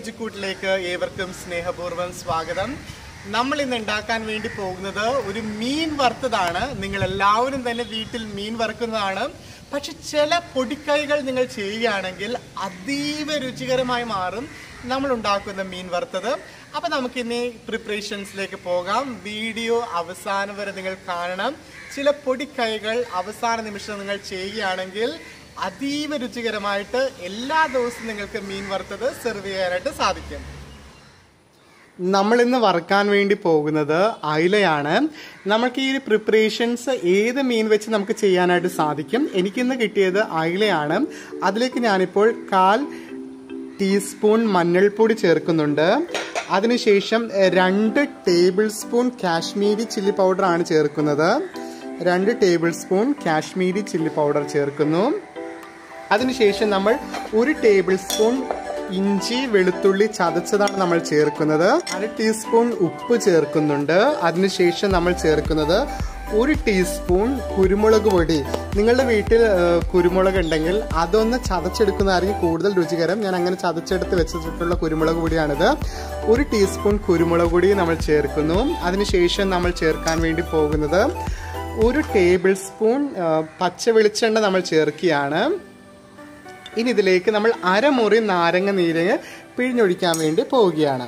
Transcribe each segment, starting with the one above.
രുചിക്കൂട്ടിലേക്ക് ഏവർക്കും സ്നേഹപൂർവ്വം സ്വാഗതം നമ്മൾ ഇന്ന് ഉണ്ടാക്കാൻ വേണ്ടി പോകുന്നത് ഒരു മീൻ വറുത്തതാണ് നിങ്ങൾ എല്ലാവരും തന്നെ വീട്ടിൽ മീൻ വറുക്കുന്നതാണ് പക്ഷെ ചില പൊടിക്കൈകൾ നിങ്ങൾ ചെയ്യുകയാണെങ്കിൽ അതീവ രുചികരമായി മാറും നമ്മൾ ഉണ്ടാക്കുന്ന മീൻ വറുത്തത് അപ്പം നമുക്കിനി പ്രിപ്പറേഷൻസിലേക്ക് പോകാം വീഡിയോ അവസാനം വരെ നിങ്ങൾ കാണണം ചില പൊടിക്കൈകൾ അവസാന നിമിഷം നിങ്ങൾ ചെയ്യുകയാണെങ്കിൽ അതീവ രുചികരമായിട്ട് എല്ലാ ദിവസവും നിങ്ങൾക്ക് മീൻ വറുത്തത് സെർവ് ചെയ്യാനായിട്ട് സാധിക്കും നമ്മൾ ഇന്ന് വറുക്കാൻ വേണ്ടി പോകുന്നത് അയിലയാണ് നമുക്ക് ഈ പ്രിപ്പറേഷൻസ് ഏത് മീൻ വെച്ച് നമുക്ക് ചെയ്യാനായിട്ട് സാധിക്കും എനിക്കിന്ന് കിട്ടിയത് അയിലയാണ് അതിലേക്ക് ഞാനിപ്പോൾ കാൽ ടീസ്പൂൺ മഞ്ഞൾപ്പൊടി ചേർക്കുന്നുണ്ട് അതിനുശേഷം രണ്ട് tablespoon Kashmiri chilli powder ആണ് ചേർക്കുന്നത് രണ്ട് tablespoon Kashmiri chilli powder ചേർക്കുന്നു അതിനുശേഷം നമ്മൾ ഒരു ടേബിൾ സ്പൂൺ ഇഞ്ചി വെളുത്തുള്ളി ചതച്ചതാണ് നമ്മൾ ചേർക്കുന്നത് അര ടീസ്പൂൺ ഉപ്പ് ചേർക്കുന്നുണ്ട് അതിനുശേഷം നമ്മൾ ചേർക്കുന്നത് ഒരു ടീസ്പൂൺ കുരുമുളക് പൊടി നിങ്ങളുടെ വീട്ടിൽ ഏഹ്, കുരുമുളക് ഉണ്ടെങ്കിൽ അതൊന്ന് ചതച്ചെടുക്കുന്നതായിരിക്കും കൂടുതൽ രുചികരം ഞാൻ അങ്ങനെ ചതച്ചെടുത്ത് വെച്ചിട്ടുള്ള കുരുമുളക് പൊടിയാണിത് ഒരു ടീസ്പൂൺ കുരുമുളക് പൊടി നമ്മൾ ചേർക്കുന്നു അതിനുശേഷം നമ്മൾ ചേർക്കാൻ വേണ്ടി പോകുന്നത് ഒരു ടേബിൾ സ്പൂൺ ഏഹ്, പച്ച വെളിച്ചെണ്ണ നമ്മൾ ചേർക്കുകയാണ് ഇനി ഇതിലേക്ക് നമ്മൾ അരമുറി നാരങ്ങ നീരങ്ങ് പിഴിഞ്ഞൊഴിക്കാൻ വേണ്ടി പോവുകയാണ്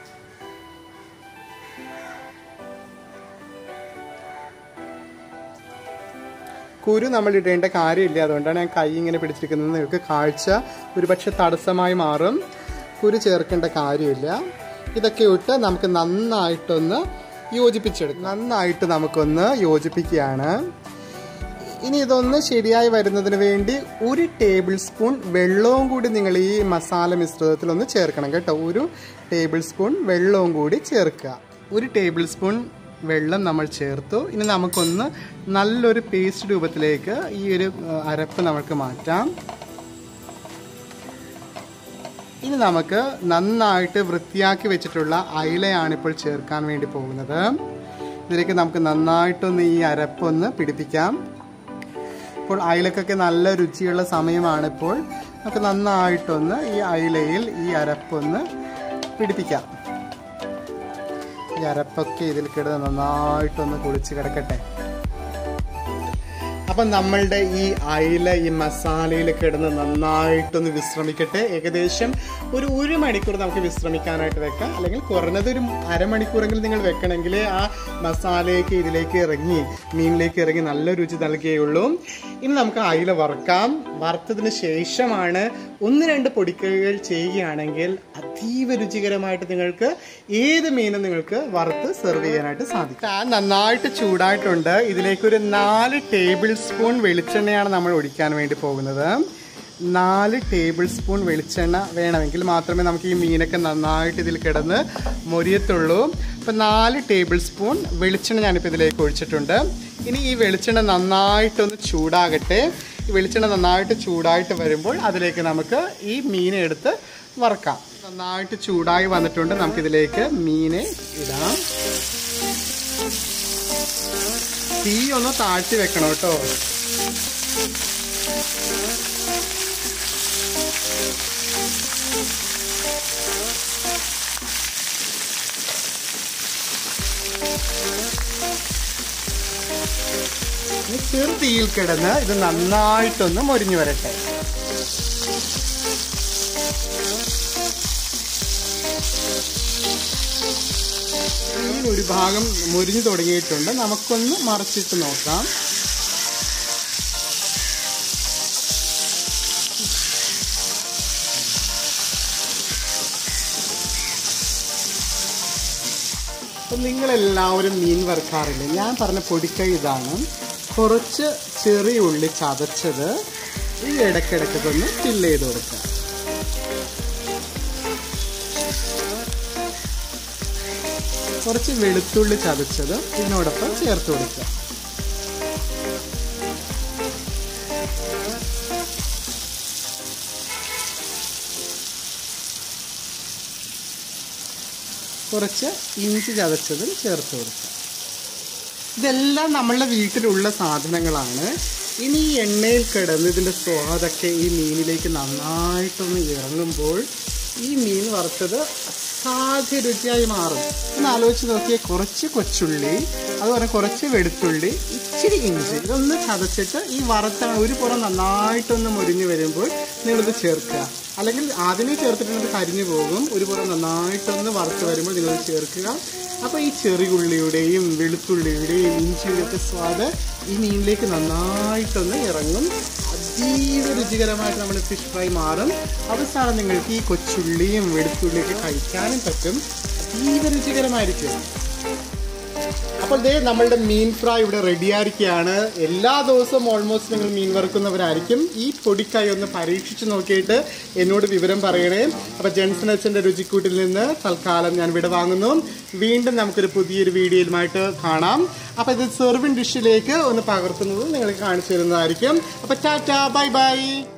കുരു നമ്മൾ ഇടേണ്ട കാര്യമില്ല അതുകൊണ്ടാണ് ഞാൻ കൈ ഇങ്ങനെ പിടിച്ചിരിക്കുന്നത് നിങ്ങൾക്ക് കാഴ്ച ഒരുപക്ഷെ തടസ്സമായി മാറും കുരു ചേർക്കേണ്ട കാര്യമില്ല ഇതൊക്കെ ഇട്ട് നമുക്ക് നന്നായിട്ടൊന്ന് യോജിപ്പിച്ചെടുക്കും നന്നായിട്ട് നമുക്കൊന്ന് യോജിപ്പിക്കുകയാണ് ഇനി ഇതൊന്ന് ശരിയായി വരുന്നതിന് വേണ്ടി ഒരു ടേബിൾ സ്പൂൺ വെള്ളവും കൂടി നിങ്ങൾ ഈ മസാല മിശ്രിതത്തിൽ ഒന്ന് ചേർക്കണം കേട്ടോ ഒരു ടേബിൾ സ്പൂൺ വെള്ളവും കൂടി ചേർക്കുക ഒരു ടേബിൾ സ്പൂൺ വെള്ളം നമ്മൾ ചേർത്തു ഇനി നമുക്കൊന്ന് നല്ലൊരു പേസ്റ്റ് രൂപത്തിലേക്ക് ഈ ഒരു ആ, അരപ്പ് നമുക്ക് മാറ്റാം ഇനി നമുക്ക് നന്നായിട്ട് വൃത്തിയാക്കി വെച്ചിട്ടുള്ള അയിലയാണ് ഇപ്പോൾ ചേർക്കാൻ വേണ്ടി പോകുന്നത് ഇതിലേക്ക് നമുക്ക് നന്നായിട്ടൊന്ന് ഈ അരപ്പൊന്ന് പിടിപ്പിക്കാം ഇപ്പോൾ അയിലക്കൊക്കെ നല്ല രുചിയുള്ള സമയമാണ് ഇപ്പോൾ നമുക്ക് നന്നായിട്ടൊന്ന് ഈ അയിലയിൽ ഈ അരപ്പൊന്ന് പിടിപ്പിക്കാം ഈ അരപ്പൊക്കെ ഇതിൽ കിടന്ന് നന്നായിട്ടൊന്ന് കുളിച്ച് കിടക്കട്ടെ അപ്പം നമ്മളുടെ ഈ അയില ഈ മസാലയിൽ കിടന്ന് നന്നായിട്ടൊന്ന് വിശ്രമിക്കട്ടെ ഏകദേശം ഒരു ഒരു മണിക്കൂർ നമുക്ക് വിശ്രമിക്കാനായിട്ട് വെക്കാം അല്ലെങ്കിൽ കുറഞ്ഞത് ഒരു അരമണിക്കൂറെങ്കിലും നിങ്ങൾ വെക്കണമെങ്കിൽ ആ മസാലയൊക്കെ ഇതിലേക്ക് ഇറങ്ങി മീനിലേക്ക് ഇറങ്ങി നല്ല രുചി നൽകുകയുള്ളൂ ഇനി നമുക്ക് അയില വറുക്കാം വറുത്തതിന് ശേഷമാണ് ഒന്ന് രണ്ട് പൊടിക്കൈകൾ ചെയ്യുകയാണെങ്കിൽ അതീവ രുചികരമായിട്ട് നിങ്ങൾക്ക് ഏത് മീനും നിങ്ങൾക്ക് വറുത്ത് സെർവ് ചെയ്യാനായിട്ട് സാധിക്കും ആ നന്നായിട്ട് ചൂടായിട്ടുണ്ട് ഇതിലേക്ക് ഒരു നാല് ടേബിൾ സ്പൂൺ വെളിച്ചെണ്ണയാണ് നമ്മൾ ഒഴിക്കാൻ വേണ്ടി പോകുന്നത് നാല് ടേബിൾ സ്പൂൺ വെളിച്ചെണ്ണ വേണമെങ്കിൽ മാത്രമേ നമുക്ക് ഈ മീനൊക്കെ നന്നായിട്ട് ഇതിൽ കിടന്ന് മൊരിയത്തുള്ളൂ അപ്പം നാല് ടേബിൾ സ്പൂൺ വെളിച്ചെണ്ണ ഞാനിപ്പോൾ ഇതിലേക്ക് ഒഴിച്ചിട്ടുണ്ട് ഇനി ഈ വെളിച്ചെണ്ണ നന്നായിട്ടൊന്ന് ചൂടാകട്ടെ ഈ വെളിച്ചെണ്ണ നന്നായിട്ട് ചൂടായിട്ട് വരുമ്പോൾ അതിലേക്ക് നമുക്ക് ഈ മീനെ എടുത്ത് വറക്കാം നന്നായിട്ട് ചൂടായി വന്നിട്ടുണ്ട് നമുക്കിതിലേക്ക് മീനെ ഇടാം തീ ഒന്ന് താഴ്ത്തി വെക്കണം കേട്ടോ ഇനി ചെറു തീയിൽ കിടന്ന് ഇത് നന്നായിട്ടൊന്ന് മൊരിഞ്ഞു വരട്ടെ മീൻ ഒരു ഭാഗം മുരിഞ്ഞു തുടങ്ങിയിട്ടുണ്ട് നമുക്കൊന്ന് മറച്ചിട്ട് നോക്കാം അപ്പം നിങ്ങളെല്ലാവരും മീൻ വറുക്കാറില്ല ഞാൻ പറഞ്ഞ പൊടിക്കൈ ഇതാണ് കുറച്ച് ചെറിയ ഉള്ളി ചതച്ചത് ഈ ഇടയ്ക്കിടയ്ക്കൊക്കെ ഒന്ന് ഫില്ല് ചെയ്ത് കൊടുക്കുക കുറച്ച് വെളുത്തുള്ളി ചതച്ചത് ഇതിനോടൊപ്പം ചേർത്ത് കൊടുക്കുക കുറച്ച് ഇഞ്ചി ചതച്ചതും ചേർത്ത് കൊടുക്കുക ഇതെല്ലാം നമ്മളുടെ വീട്ടിലുള്ള സാധനങ്ങളാണ് ഇനി ഈ എണ്ണയിൽ കിടന്ന് ഇതിൻ്റെ സ്വാദൊക്കെ ഈ മീനിലേക്ക് നന്നായിട്ടൊന്ന് ഇറങ്ങുമ്പോൾ ഈ മീൻ വറുത്തത് അസാധ്യ രുചിയായി മാറും ഒന്ന് ആലോചിച്ച് നോക്കിയാൽ കുറച്ച് കൊച്ചുള്ളി അതുപോലെ കുറച്ച് വെളുത്തുള്ളി ഇച്ചിരി ഇഞ്ചി ഇതൊന്ന് ചതച്ചിട്ട് ഈ വറുത്ത ഒരു പുറം നന്നായിട്ടൊന്ന് മുരിഞ്ഞു വരുമ്പോൾ നിങ്ങളിത് ചേർക്കുക അല്ലെങ്കിൽ ആദ്യമേ ചേർത്തിട്ടുണ്ടെങ്കിൽ കരിഞ്ഞു പോകും ഒരു പുറം നന്നായിട്ടൊന്ന് വറുത്ത് വരുമ്പോൾ നിങ്ങളിത് ചേർക്കുക അപ്പോൾ ഈ ചെറിയുള്ളിയുടെയും വെളുത്തുള്ളിയുടെയും ഇഞ്ചിയുടെയും ഒക്കെ സ്വാദ് ഈ മീനിലേക്ക് നന്നായിട്ടൊന്ന് ഇറങ്ങും അതീവ രുചികരമായിട്ട് നമ്മുടെ ഫിഷ് ഫ്രൈ മാറും അവസാനം നിങ്ങൾക്ക് ഈ കൊച്ചുള്ളിയും വെളുത്തുള്ളിയൊക്കെ കഴിക്കാനും പറ്റും അതീവ രുചികരമായിരിക്കും അപ്പോൾ ദേ നമ്മളുടെ മീൻ ഫ്രൈ ഇവിടെ റെഡിയായിരിക്കുകയാണ് എല്ലാ ദിവസവും ഓൾമോസ്റ്റ് നിങ്ങൾ മീൻ വറുക്കുന്നവരായിരിക്കും ഈ പൊടിക്കായി ഒന്ന് പരീക്ഷിച്ച് നോക്കിയിട്ട് എന്നോട് വിവരം പറയണേ അപ്പോൾ ജെൻസൺ അച്ഛൻ്റെ രുചിക്കൂട്ടിൽ നിന്ന് തൽക്കാലം ഞാൻ ഇവിടെ വാങ്ങുന്നു വീണ്ടും നമുക്കൊരു പുതിയൊരു വീഡിയോയിലുമായിട്ട് കാണാം അപ്പോൾ ഇത് സെർവിൻ ഡിഷിലേക്ക് ഒന്ന് പകർത്തുന്നത് നിങ്ങൾക്ക് കാണിച്ചു തരുന്നതായിരിക്കും അപ്പോൾ ടാറ്റ ബൈ ബൈ